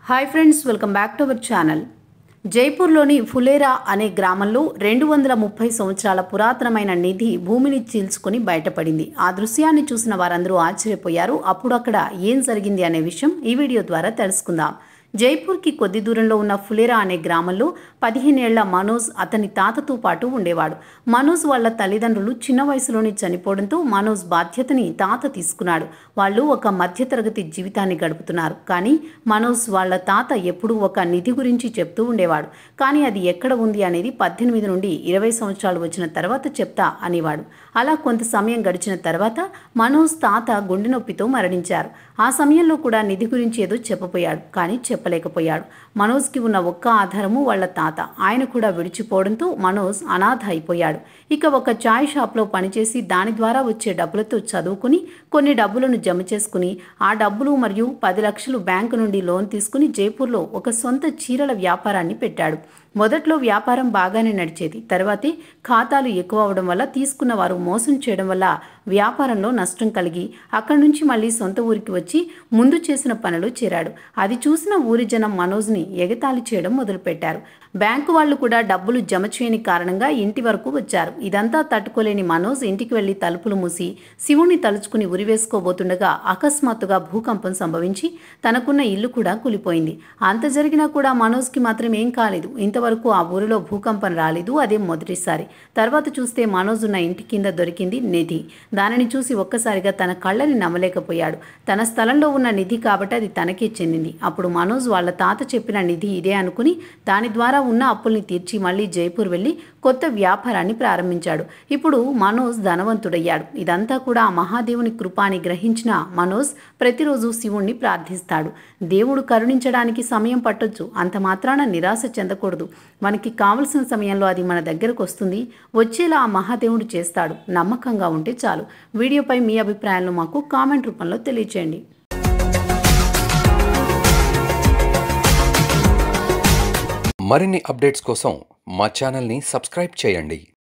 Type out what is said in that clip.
hi friends welcome back to our channel జైపూర్లోని ఫులేరా అనే గ్రామంలో రెండు వందల ముప్పై సంవత్సరాల పురాతనమైన నిధి భూమిని చీల్చుకుని బయటపడింది ఆ దృశ్యాన్ని చూసిన వారందరూ ఆశ్చర్యపోయారు అప్పుడు అక్కడ ఏం జరిగింది అనే విషయం ఈ వీడియో ద్వారా తెలుసుకుందాం జైపూర్కి కొద్ది దూరంలో ఉన్న ఫులేరా అనే గ్రామంలో పదిహేనేళ్ల మనోజ్ అతని తాతతో పాటు ఉండేవాడు మనోజ్ వాళ్ళ తల్లిదండ్రులు చిన్న వయసులోనే చనిపోవడంతో మనోజ్ బాధ్యతని తాత తీసుకున్నాడు వాళ్ళు ఒక మధ్యతరగతి జీవితాన్ని గడుపుతున్నారు కానీ మనోజ్ వాళ్ళ తాత ఎప్పుడూ ఒక నిధి గురించి చెప్తూ ఉండేవాడు కానీ అది ఎక్కడ ఉంది అనేది పద్దెనిమిది నుండి ఇరవై సంవత్సరాలు వచ్చిన తర్వాత చెప్తా అనేవాడు అలా కొంత సమయం గడిచిన తర్వాత మనోజ్ తాత గుండె నొప్పితో మరణించారు ఆ సమయంలో కూడా నిధి గురించి ఏదో చెప్పపోయాడు కానీ చెప్పలేకపోయాడు మనోజ్కి ఉన్న ఒక్క ఆధారము వాళ్ళ తాత ఆయన కూడా విడిచిపోవడంతో మనోజ్ అనాథ అయిపోయాడు ఇక ఒక చాయ్ షాప్లో పనిచేసి దాని ద్వారా వచ్చే డబ్బులతో చదువుకుని కొన్ని డబ్బులను జమ చేసుకుని ఆ డబ్బులు మరియు పది లక్షలు బ్యాంకు నుండి లోన్ తీసుకుని జైపూర్లో ఒక సొంత చీరల వ్యాపారాన్ని పెట్టాడు మొదట్లో వ్యాపారం బాగానే నడిచేది తర్వాతే ఖాతాలు ఎక్కువ అవడం వల్ల తీసుకున్న వారు మోసం చేయడం వల్ల వ్యాపారంలో నష్టం కలిగి అక్కడి నుంచి మళ్ళీ సొంత ఊరికి వచ్చి ముందు చేసిన పనులు చేరాడు అది చూసిన ఊరి జనం మనోజ్ని ఎగతాళి చేయడం మొదలుపెట్టారు బ్యాంకు వాళ్ళు కూడా డబ్బులు జమ చేయని కారణంగా ఇంటి వరకు వచ్చారు ఇదంతా తట్టుకోలేని మనోజ్ ఇంటికి వెళ్లి తలుపులు మూసి శివుణ్ణి తలుచుకుని ఉరివేసుకోబోతుండగా అకస్మాత్తుగా భూకంపం సంభవించి తనకున్న ఇల్లు కూడా కూలిపోయింది అంత జరిగినా కూడా మనోజ్కి మాత్రం ఏం కాలేదు ఇంతవరకు ఆ ఊరిలో భూకంపం రాలేదు అదే మొదటిసారి తర్వాత చూస్తే మనోజ్ ఉన్న ఇంటి కింద దొరికింది నిధి దానిని చూసి ఒక్కసారిగా తన కళ్ళని నమ్మలేకపోయాడు తన స్థలంలో ఉన్న నిధి కాబట్టి అది తనకే చెందింది అప్పుడు మనోజ్ వాళ్ళ తాత చెప్పిన నిధి ఇదే అనుకుని దాని ద్వారా ఉన్న అప్పుల్ని తీర్చి మళ్ళీ జైపూర్ వెళ్ళి కొత్త వ్యాపారాన్ని ప్రారంభించాడు ఇప్పుడు మనోజ్ ధనవంతుడయ్యాడు ఇదంతా కూడా ఆ మహాదేవుని కృపాని గ్రహించిన మనోజ్ ప్రతిరోజు శివుణ్ణి ప్రార్థిస్తాడు దేవుడు కరుణించడానికి సమయం పట్టొచ్చు అంత మాత్రాన నిరాశ చెందకూడదు మనకి కావలసిన సమయంలో అది మన దగ్గరకు వస్తుంది వచ్చేలా ఆ మహాదేవుడు చేస్తాడు నమ్మకంగా ఉంటే చాలు వీడియోపై మీ అభిప్రాయాలను మాకు కామెంట్ రూపంలో తెలియచేయండి మరిన్ని అప్డేట్స్ కోసం మా ఛానల్ని సబ్స్క్రైబ్ చేయండి